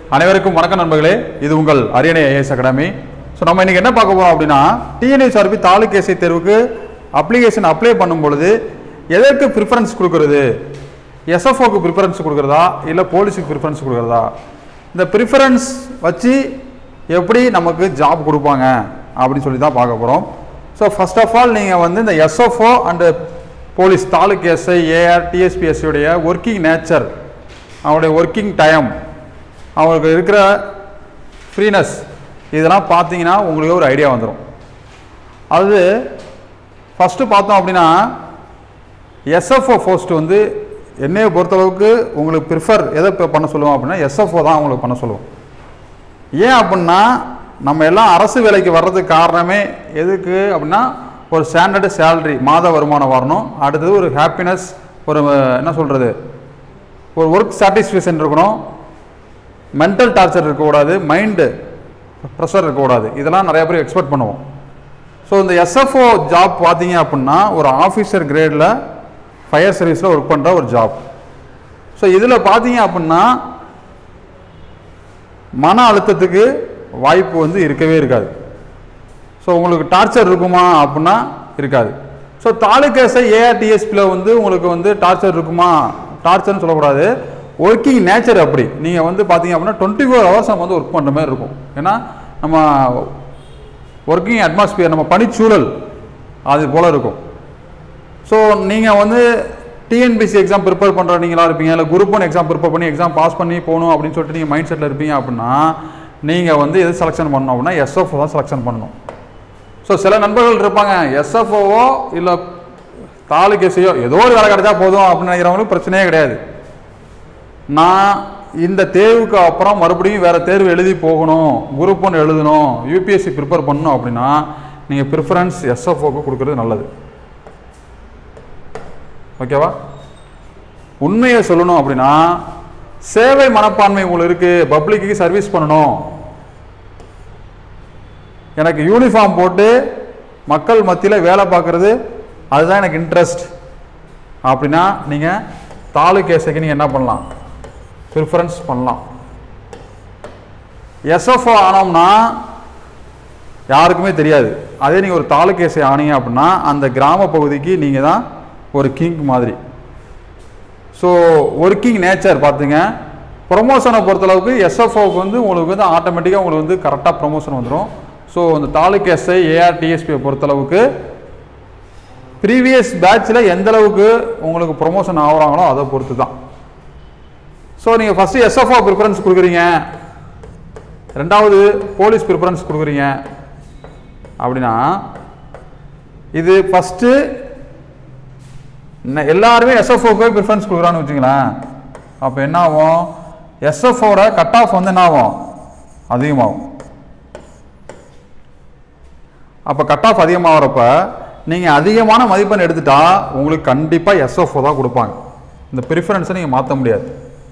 அனைவருக்கும் வணக்கம் நண்பர்களே இது உங்கள் அரியணை ஐஏஎஸ் அகாடமி ஸோ நம்ம இன்னைக்கு என்ன பார்க்க போறோம் அப்படின்னா டிஎன்எஸ்ஆர்பி தாலுக் எஸ்ஐ தேர்வுக்கு அப்ளிகேஷன் அப்ளை பண்ணும் பொழுது எதற்கு ப்ரிஃபரன்ஸ் கொடுக்கறது எஸ்எஃப்ஓக்கு ப்ரிஃபரன்ஸ் கொடுக்கறதா இல்லை போலீஸுக்கு ப்ரிஃபரன்ஸ் கொடுக்கறதா இந்த ப்ரிஃபரன்ஸ் வச்சு எப்படி நமக்கு ஜாப் கொடுப்பாங்க அப்படின்னு சொல்லி தான் பார்க்க போகிறோம் ஸோ ஃபர்ஸ்ட் ஆஃப் ஆல் நீங்கள் வந்து இந்த SFO and police taluk SI AR டிஎஸ்பிஎஸ்சியுடைய ஒர்க்கிங் நேச்சர் அவங்களுடைய ஒர்க்கிங் டைம் அவங்களுக்கு இருக்கிற ஃப்ரீனஸ் இதெல்லாம் பார்த்தீங்கன்னா உங்களுக்கு ஒரு ஐடியா வந்துடும் அது ஃபஸ்ட்டு பார்த்தோம் அப்படின்னா எஸ்எஃப்ஓ போஸ்ட் வந்து என்னையை பொறுத்தளவுக்கு உங்களுக்கு ப்ரிஃபர் எதை இப்ப பண்ண சொல்லுவோம் அப்படின்னா எஸ்எஃப்ஓ தான் உங்களுக்கு பண்ண சொல்லுவோம் ஏன் அப்படின்னா நம்ம எல்லாம் அரசு வேலைக்கு வர்றதுக்கு காரணமே எதுக்கு அப்படின்னா ஒரு ஸ்டாண்டர்டு சேலரி மாத வருமானம் வரணும் அடுத்தது ஒரு ஹாப்பினஸ் ஒரு அஹ், என்ன சொல்கிறது ஒரு ஒர்க் சாட்டிஸ்ஃபேக்ஷன் இருக்கணும் மென்டல் டார்ச்சர் இருக்கக்கூடாது மைண்டு ப்ரெஷர் இருக்கக்கூடாது இதெல்லாம் நிறைய பேர் எக்ஸ்பெக்ட் பண்ணுவோம் ஸோ இந்த எஸ்எஃப்ஓ ஜாப் பார்த்தீங்க அப்படின்னா ஒரு ஆஃபீஸர் கிரேடில் ஃபயர் சர்வீஸில் ஒர்க் பண்ணுற ஒரு ஜாப் ஸோ இதில் பார்த்தீங்க அப்படின்னா மன அழுத்தத்துக்கு வாய்ப்பு வந்து இருக்கவே இருக்காது ஸோ உங்களுக்கு டார்ச்சர் இருக்குமா அப்படின்னா இருக்காது ஸோ தாலுக்கேஸை ஏஆர்டிஎஸ்பியில் வந்து உங்களுக்கு வந்து டார்ச்சர் இருக்குமா டார்ச்சர்னு சொல்லக்கூடாது ஒர்க்கிங் நேச்சர் அப்படி நீங்கள் வந்து பார்த்தீங்க அப்படின்னா டுவெண்ட்டி ஃபோர் ஹவர்ஸ் நம்ம வந்து ஒர்க் பண்ணுற மாதிரி இருக்கும் ஏன்னா நம்ம ஒர்க்கிங் அட்மாஸ்பியர் நம்ம பணிச்சூழல் அது போல் இருக்கும் ஸோ நீங்கள் வந்து டிஎன்பிசி எக்ஸாம் ப்ரிப்பேர் பண்ணுற நீங்களா இருப்பீங்க இல்லை குரூப் ஒன் எக்ஸாம் ப்ரிப்பேர் பண்ணி எக்ஸாம் பாஸ் பண்ணி போகணும் அப்படின்னு சொல்லிட்டு நீங்கள் மைண்ட் செட்டில் இருப்பீங்க அப்படின்னா நீங்கள் வந்து எது செலெக்ஷன் பண்ணணும் அப்படின்னா எஸ்எஃப் தான் செலெக்ஷன் பண்ணணும் ஸோ சில நண்பர்கள் இருப்பாங்க எஸ்எஃப்ஓவோ இல்லை தாலுகேசையோ ஏதோ ஒரு வேலை கிடைச்சா போதும் அப்படின்னு நினைக்கிறவங்களுக்கு பிரச்சனையே கிடையாது நான் இந்த தேர்வுக்கு அப்புறம் மறுபடியும் வேறு தேர்வு எழுதி போகணும் குரூப் ஒன்று எழுதணும் யூபிஎஸ்சி ப்ரிப்பேர் பண்ணணும் அப்படின்னா நீங்கள் ப்ரிஃபரன்ஸ் எஸ்எஃப்ஓக்கு கொடுக்குறது நல்லது ஓகேவா உண்மையை சொல்லணும் அப்படின்னா சேவை மனப்பான்மை உங்களுக்கு இருக்கு பப்ளிக்கு சர்வீஸ் பண்ணணும் எனக்கு யூனிஃபார்ம் போட்டு மக்கள் மத்தியில் வேலை பார்க்குறது அதுதான் எனக்கு இன்ட்ரெஸ்ட் அப்படின்னா நீங்கள் தாலுகேசைக்கு நீங்கள் என்ன பண்ணலாம் ப்ரிஃபரன்ஸ் பண்ணலாம் எஸ்எஃப்ஓ ஆனோம்னா யாருக்குமே தெரியாது அதே நீங்கள் ஒரு தாலுகேசை ஆனீங்க அப்படின்னா அந்த கிராம பகுதிக்கு நீங்கள் தான் ஒரு கிங் மாதிரி ஸோ ஒர்க்கிங் நேச்சர் பார்த்துங்க ப்ரொமோஷனை பொறுத்தளவுக்கு எஸ்எஃப்ஓக்கு வந்து உங்களுக்கு வந்து ஆட்டோமேட்டிக்காக உங்களுக்கு வந்து கரெக்டாக ப்ரொமோஷன் வந்துடும் ஸோ இந்த தாலுக் எஸ்ஐ ஏஆர்டிஎஸ்பியை பொறுத்தளவுக்கு ப்ரீவியஸ் பேட்சில் எந்த அளவுக்கு உங்களுக்கு ப்ரொமோஷன் ஆகுறாங்களோ அதை பொறுத்து தான் ஸோ நீங்கள் ஃபஸ்ட்டு எஸ்எஃப்ஓ ப்ரிஃபரன்ஸ் கொடுக்குறீங்க ரெண்டாவது போலீஸ் ப்ரிஃபரன்ஸ் கொடுக்குறீங்க அப்படின்னா இது ஃபஸ்ட்டு ந- எல்லாருமே எஸ்எஃப்ஓக்கு ப்ரிஃபரன்ஸ் கொடுக்குறான்னு வச்சுங்களேன் அப்போ என்ன ஆகும் எஸ்எஃப்ஓட கட் ஆஃப் வந்து என்ன ஆகும் அதிகமாகும் அப்போ கட் ஆஃப் அதிகமாகிறப்ப நீங்கள் அதிகமான மதிப்பெண் எடுத்துட்டா உங்களுக்கு கண்டிப்பாக எஸ்எஃப்ஓ தான் கொடுப்பாங்க இந்த ப்ரிஃபரன்ஸை நீங்கள் மாற்ற முடியாது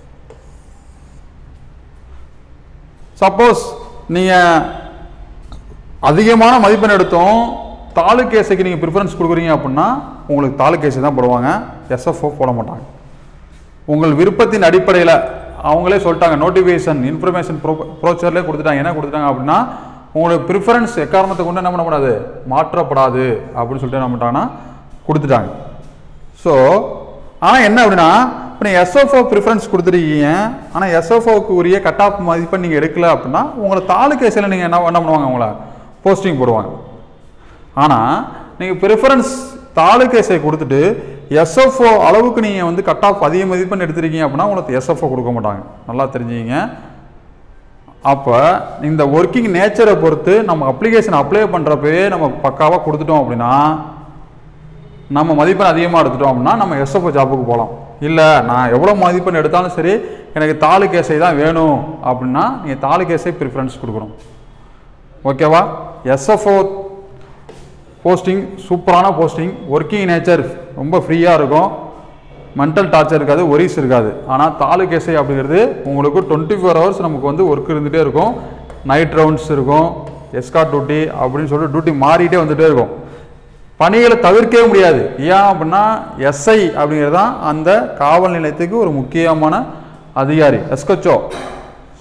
சப்போஸ் நீங்கள் அதிகமான மதிப்பெண் எடுத்தும் தாலுக்கேசைக்கு நீங்கள் ப்ரிஃபரன்ஸ் கொடுக்குறீங்க அப்படின்னா உங்களுக்கு தாலுக்கேசை தான் போடுவாங்க எஸ்எஃப்ஓ போட மாட்டாங்க உங்கள் விருப்பத்தின் அடிப்படையில் அவங்களே சொல்லிட்டாங்க நோட்டிஃபிகேஷன் இன்ஃபர்மேஷன் ப்ரோ ப்ரோச்சர்லேயே கொடுத்துட்டாங்க என்ன கொடுத்துட்டாங்க அப்படின்னா உங்களுக்கு ப்ரிஃபரன்ஸ் எக்காரணத்தை கொண்டு என்ன பண்ணக்கூடாது மாற்றப்படாது அப்படின்னு சொல்லிட்டு என்ன பண்ணிட்டாங்கன்னா கொடுத்துட்டாங்க ஸோ ஆனால் என்ன அப்படின்னா இப்போ நீங்கள் எஸ்எஃப்ஓ ப்ரிஃபரன்ஸ் கொடுத்துருக்கீங்க ஆனால் எஸ்எஃப்ஓக்கு உரிய கட் ஆஃப் மதிப்பெண் நீங்கள் எடுக்கல அப்படின்னா உங்களை தாலுக்கேசில் நீங்கள் என்ன என்ன பண்ணுவாங்க உங்களை போஸ்டிங் போடுவாங்க ஆனால் நீங்கள் ப்ரிஃபரன்ஸ் தாலுக்கேசை கொடுத்துட்டு எஸ்எஃப்ஓ அளவுக்கு நீங்கள் வந்து கட் ஆஃப் அதிக மதிப்பெண் எடுத்திருக்கீங்க அப்படின்னா உங்களுக்கு எஸ்எஃப்ஓ கொடுக்க மாட்டாங்க நல்லா தெரிஞ்சுங்க அப்போ இந்த ஒர்க்கிங் நேச்சரை பொறுத்து நம்ம அப்ளிகேஷன் அப்ளை பண்ணுறப்பவே நம்ம பக்காவாக கொடுத்துட்டோம் அப்படின்னா நம்ம மதிப்பெண் அதிகமாக எடுத்துட்டோம் அப்படின்னா நம்ம எஸ்எஃப்ஓ ஜாப்புக்கு போகலாம் இல்லை நான் எவ்வளோ மதிப்பெண் எடுத்தாலும் சரி எனக்கு தாலுக்கேசை தான் வேணும் அப்படின்னா நீங்கள் தாலுக்கேசை ப்ரிஃபரன்ஸ் கொடுக்கணும் ஓகேவா எஸ்எஃப்ஓ போஸ்டிங் சூப்பரான போஸ்டிங் ஒர்க்கிங் நேச்சர் ரொம்ப ஃப்ரீயாக இருக்கும் மென்டல் டார்ச்சர் இருக்காது ஒரிஸ் இருக்காது ஆனால் தாலுகேசை அப்படிங்கிறது உங்களுக்கு டுவெண்ட்டி ஃபோர் ஹவர்ஸ் நமக்கு வந்து ஒர்க் இருந்துகிட்டே இருக்கும் நைட் ரவுண்ட்ஸ் இருக்கும் எஸ்காட் டியூட்டி அப்படின்னு சொல்லிட்டு டியூட்டி மாறிட்டே வந்துகிட்டே இருக்கும் பணிகளை தவிர்க்கவே முடியாது ஏன் அப்படின்னா எஸ்ஐ அப்படிங்கிறது தான் அந்த காவல் நிலையத்துக்கு ஒரு முக்கியமான அதிகாரி எஸ்கச்சோ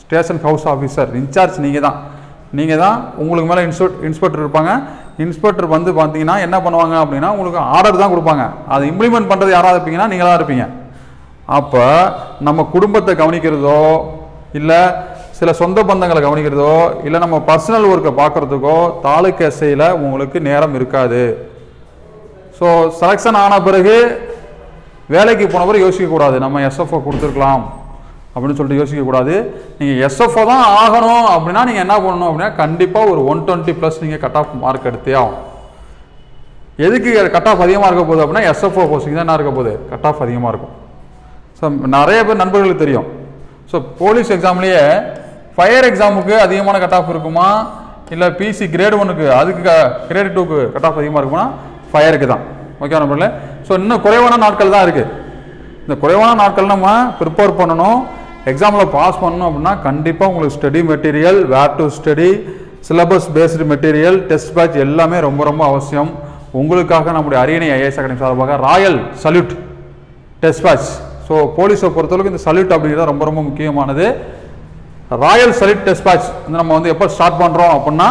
ஸ்டேஷன் ஹவுஸ் ஆஃபீஸர் இன்சார்ஜ் நீங்கள் தான் நீங்கள் தான் உங்களுக்கு மேலே இன்ஸ்பெக்ட் இன்ஸ்பெக்டர் இருப்பாங்க இன்ஸ்பெக்டர் வந்து பார்த்தீங்கன்னா என்ன பண்ணுவாங்க அப்படின்னா உங்களுக்கு ஆர்டர் தான் கொடுப்பாங்க அதை இம்ப்ளிமெண்ட் பண்ணுறது யாராவது இருப்பீங்கன்னா நீங்களா இருப்பீங்க அப்போ நம்ம குடும்பத்தை கவனிக்கிறதோ இல்லை சில சொந்த பந்தங்களை கவனிக்கிறதோ இல்லை நம்ம பர்சனல் ஒர்க்கை பார்க்குறதுக்கோ தாலுக்கு எஸ்ஐயில் உங்களுக்கு நேரம் இருக்காது ஸோ செலெக்ஷன் ஆன பிறகு வேலைக்கு போன பிறகு யோசிக்கக்கூடாது நம்ம எஸ்எஃப்ஓ கொடுத்துருக்கலாம் அப்படின்னு சொல்லிட்டு யோசிக்கக்கூடாது நீங்கள் எஸ்எஃப்ஓ தான் ஆகணும் அப்படின்னா நீங்கள் என்ன பண்ணணும் அப்படின்னா கண்டிப்பாக ஒரு ஒன் டுவெண்ட்டி ப்ளஸ் நீங்கள் கட் ஆஃப் மார்க் எடுத்தே ஆகும் எதுக்கு கட் ஆஃப் அதிகமாக இருக்க போகுது அப்படின்னா எஸ்எஃப்ஓ போஸ்டிங் தான் என்ன இருக்க போகுது கட் ஆஃப் அதிகமாக இருக்கும் ஸோ நிறைய பேர் நண்பர்களுக்கு தெரியும் ஸோ போலீஸ் எக்ஸாம்லேயே ஃபயர் எக்ஸாமுக்கு அதிகமான கட் ஆஃப் இருக்குமா இல்லை பிசி கிரேட் ஒனுக்கு அதுக்கு கிரேட் டூக்கு கட் ஆஃப் அதிகமாக இருக்குமா ஃபயருக்கு தான் ஓகே நண்பர்களே ஸோ இன்னும் குறைவான நாட்கள் தான் இருக்குது இந்த குறைவான நாட்கள் நம்ம ப்ரிப்பேர் பண்ணணும் எக்ஸாமில் பாஸ் பண்ணணும் அப்படின்னா கண்டிப்பாக உங்களுக்கு study material where to study syllabus based material test batch எல்லாமே ரொம்ப ரொம்ப அவசியம் உங்களுக்காக நம்முடைய அரியணை ஐஏஎஸ் அகாடமி சார்பாக royal salute test batch so போலீஸை பொறுத்தளவுக்கு இந்த சல்யூட் அப்படிங்கிறது ரொம்ப ரொம்ப முக்கியமானது ராயல் சல்யூட் டெஸ்ட் பேட்ச் வந்து நம்ம வந்து எப்போ ஸ்டார்ட் பண்ணுறோம் அப்படின்னா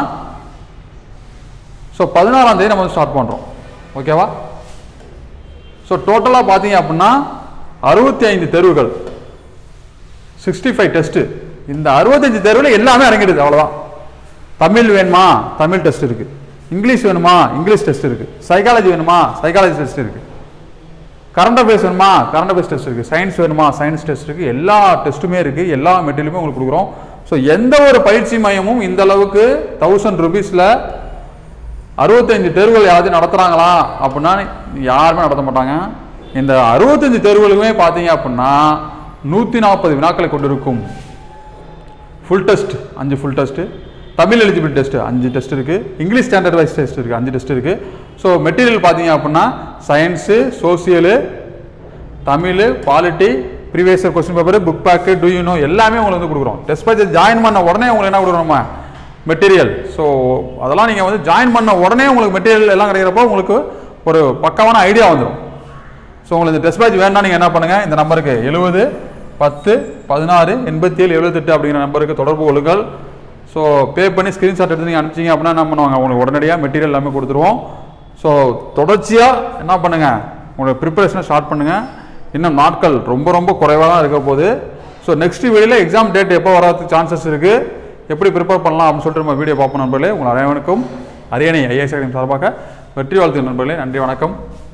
ஸோ பதினாறாம் தேதி நம்ம வந்து ஸ்டார்ட் பண்ணுறோம் ஓகேவா ஸோ டோட்டலாக பார்த்தீங்க அப்படின்னா அறுபத்தி ஐந்து தேர்வுகள் சிக்ஸ்டி ஃபைவ் டெஸ்ட்டு இந்த அறுபத்தஞ்சு தேர்வில் எல்லாமே இறங்கிடுது அவ்வளோதான் தமிழ் வேணுமா தமிழ் டெஸ்ட் இருக்குது இங்கிலீஷ் வேணுமா இங்கிலீஷ் டெஸ்ட் இருக்குது சைக்காலஜி வேணுமா சைக்காலஜி டெஸ்ட் இருக்குது கரண்ட் அஃபேர்ஸ் வேணுமா கரண்ட் அஃபேர்ஸ் டெஸ்ட் இருக்குது சயின்ஸ் வேணுமா சயின்ஸ் டெஸ்ட் இருக்குது எல்லா டெஸ்ட்டுமே இருக்குது எல்லா மெட்டீரியலுமே உங்களுக்கு கொடுக்குறோம் ஸோ எந்த ஒரு பயிற்சி மையமும் இந்த அளவுக்கு தௌசண்ட் ருபீஸில் அறுபத்தஞ்சு தேர்வுகள் யாராவது நடத்துகிறாங்களா அப்படின்னா யாருமே நடத்த மாட்டாங்க இந்த அறுபத்தஞ்சு தேர்வுகளுமே பார்த்தீங்க அப்படின்னா நூற்றி நாற்பது வினாக்களை கொண்டிருக்கும் ஃபுல் டெஸ்ட் அஞ்சு full test Tamil eligibility test அஞ்சு டெஸ்ட் இருக்குது இங்கிலீஷ் ஸ்டாண்டர்ட் வைஸ் டெஸ்ட் இருக்குது அஞ்சு டெஸ்ட் இருக்குது ஸோ மெட்டீரியல் பார்த்தீங்க அப்படின்னா science social Tamil polity previous question paper book back do you know எல்லாமே உங்களுக்கு வந்து கொடுக்குறோம் டெஸ்ட் பேட்ச் ஜாயின் பண்ண உடனே உங்களுக்கு என்ன கொடுக்குறோம் நம்ம மெட்டீரியல் ஸோ அதெல்லாம் நீங்கள் வந்து ஜாயின் பண்ண உடனே உங்களுக்கு மெட்டீரியல் எல்லாம் கிடைக்கிறப்போ உங்களுக்கு ஒரு பக்காவான ஐடியா வந்துடும் ஸோ உங்களுக்கு இந்த டெஸ்ட் பேட்ச் வேணா நீங்கள் என்ன பண்ணுங்கள் இந்த நம்பருக்கு எழுபது பத்து பதினாறு எண்பத்தி ஏழு எழுபத்தெட்டு அப்படிங்கிற நம்பருக்கு தொடர்பு கொள்ளுங்கள் ஸோ பே பண்ணி ஸ்க்ரீன்ஷாட் எடுத்து நீங்கள் அனுப்பிச்சிங்க அப்படின்னா என்ன பண்ணுவாங்க உங்களுக்கு உடனடியாக மெட்டீரியல் எல்லாமே கொடுத்துருவோம் ஸோ தொடர்ச்சியாக என்ன பண்ணுங்கள் உங்களோட ப்ரிப்பரேஷனை ஸ்டார்ட் பண்ணுங்கள் இன்னும் நாட்கள் ரொம்ப ரொம்ப குறைவாக தான் இருக்க போகுது ஸோ நெக்ஸ்ட் வீடியோவில் எக்ஸாம் டேட் எப்போ வரதுக்கு சான்சஸ் இருக்குது எப்படி ப்ரிப்பேர் பண்ணலாம் அப்படின்னு சொல்லிட்டு நம்ம வீடியோ பார்ப்போம் நண்பர்களே உங்கள் அனைவருக்கும் அரியணை ஐஏஎஸ் அகாடமி சார்பாக வெற்றி வாழ்த்து நண்பர்களே நன்றி வணக்கம்